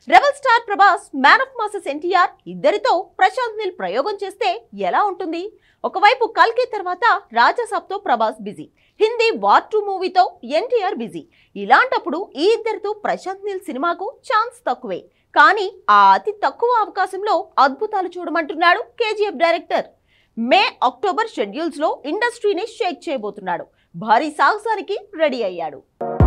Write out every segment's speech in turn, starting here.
rebel star Prabhas man of masses NTR ఇద్దరితో ప్రశాంత్ నీల్ ప్రయోగం చేస్తే ఎలా ఉంటుంది ఒకవైపు కల్కి తర్వాత రాజాసాబ్తో Prabhas busy Hindi war two మూవీతో ఎన్టీఆర్ బిజీ ఇలాంటప్పుడు ఈ ఇద్దరితో ప్రశాంత్ నీల్ సినిమాకు ఛాన్స్ తక్కువే కానీ ఆ అతి తక్కువ అవకాశంలో అద్భుతాలు చూడమంటున్నాడు KGF director May October schedules లో ఇండస్ట్రీని షేక్ చేయబోతున్నాడు భారీ సాహసానికి రెడీ అయ్యాడు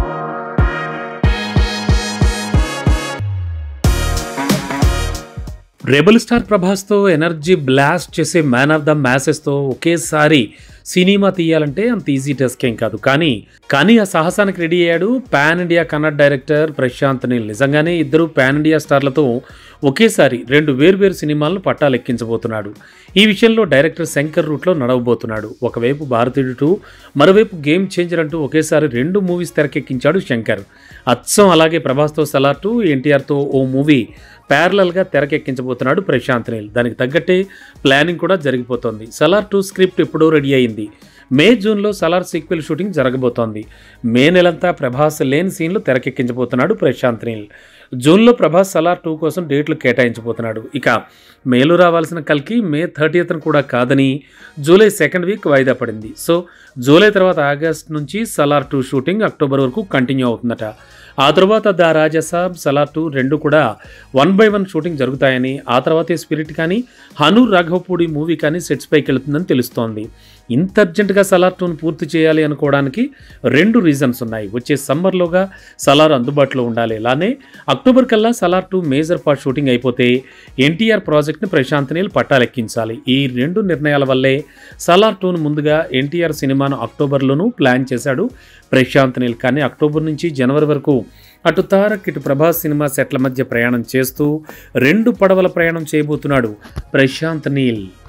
రెబల్ స్టార్ ప్రభాస్తో ఎనర్జీ బ్లాస్ట్ చేసే మ్యాన్ ఆఫ్ ద మ్యాసెస్తో ఒకేసారి సినిమా తీయాలంటే అంత ఈజీ టెస్ట్ ఏం కాదు కానీ కానీ ఆ సాహసానికి రెడీ అయ్యాడు pan India Kannada director Prashanth Neel నిజంగానే ఇద్దరు పాన్ ఇండియా స్టార్లతో ఒకేసారి రెండు వేర్వేరు సినిమాలను పట్టాలెక్కించబోతున్నాడు ఈ విషయంలో డైరెక్టర్ శంకర్ రూట్లో నడవబోతున్నాడు ఒకవైపు భారతీయుడు టూ మరోవైపు గేమ్ చేంజర్ అంటూ ఒకేసారి రెండు మూవీస్ తెరకెక్కించాడు శంకర్ అచ్చం అలాగే ప్రభాస్తో సలార్ టూ ఎన్టీఆర్తో ఓ మూవీ ప్యారలల్గా తెరకెక్కించబోతున్నాడు ప్రశాంత్ నీల్ దానికి తగ్గట్టే ప్లానింగ్ కూడా జరిగిపోతోంది సలార్ టూ స్క్రిప్ట్ ఎప్పుడో రెడీ అయింది మే జూన్లో సలార్ సీక్వెల్ షూటింగ్ జరగబోతోంది మే నెలంతా ప్రభాస్ లేని సీన్లు తెరకెక్కించబోతున్నాడు ప్రశాంత్ నీల్ జూన్లో ప్రభాస్ సలార్ టూ కోసం డేట్లు కేటాయించబోతున్నాడు ఇక మేలో రావాల్సిన కల్కి మే థర్టీయత్న కూడా కాదని జూలై సెకండ్ వీక్ వాయిదా పడింది సో జూలై తర్వాత ఆగస్ట్ నుంచి సలార్ టూ షూటింగ్ అక్టోబర్ వరకు కంటిన్యూ అవుతుందట ఆ తర్వాత ద రాజసాబ్ సలార్ టూ రెండు కూడా వన్ బై వన్ షూటింగ్ జరుగుతాయని ఆ తర్వాతే స్పిరిట్ కానీ హను రాఘవపూడి మూవీ కానీ సెట్స్ పైకి వెళుతుందని తెలుస్తోంది ఇంత అర్జెంటుగా సలార్ టూను పూర్తి చేయాలి అనుకోవడానికి రెండు రీజన్స్ ఉన్నాయి వచ్చే సమ్మర్లోగా సలార్ అందుబాటులో ఉండాలి ఇలానే అక్టోబర్ కల్లా Salaar two major part shooting అయిపోతే ఎన్టీఆర్ ప్రాజెక్ట్ని ప్రశాంత్ నీల్ పట్టాలెక్కించాలి ఈ రెండు నిర్ణయాల వల్లే సలార్ టూను ముందుగా ఎన్టీఆర్ సినిమాను అక్టోబర్లోనూ ప్లాన్ చేశాడు ప్రశాంత్ నీల్ కానీ అక్టోబర్ నుంచి జనవరి వరకు అటు తారక్ ఇటు ప్రభాస్ సినిమా సెట్ల మధ్య ప్రయాణం చేస్తూ రెండు పడవల ప్రయాణం చేయబోతున్నాడు ప్రశాంత్ నీల్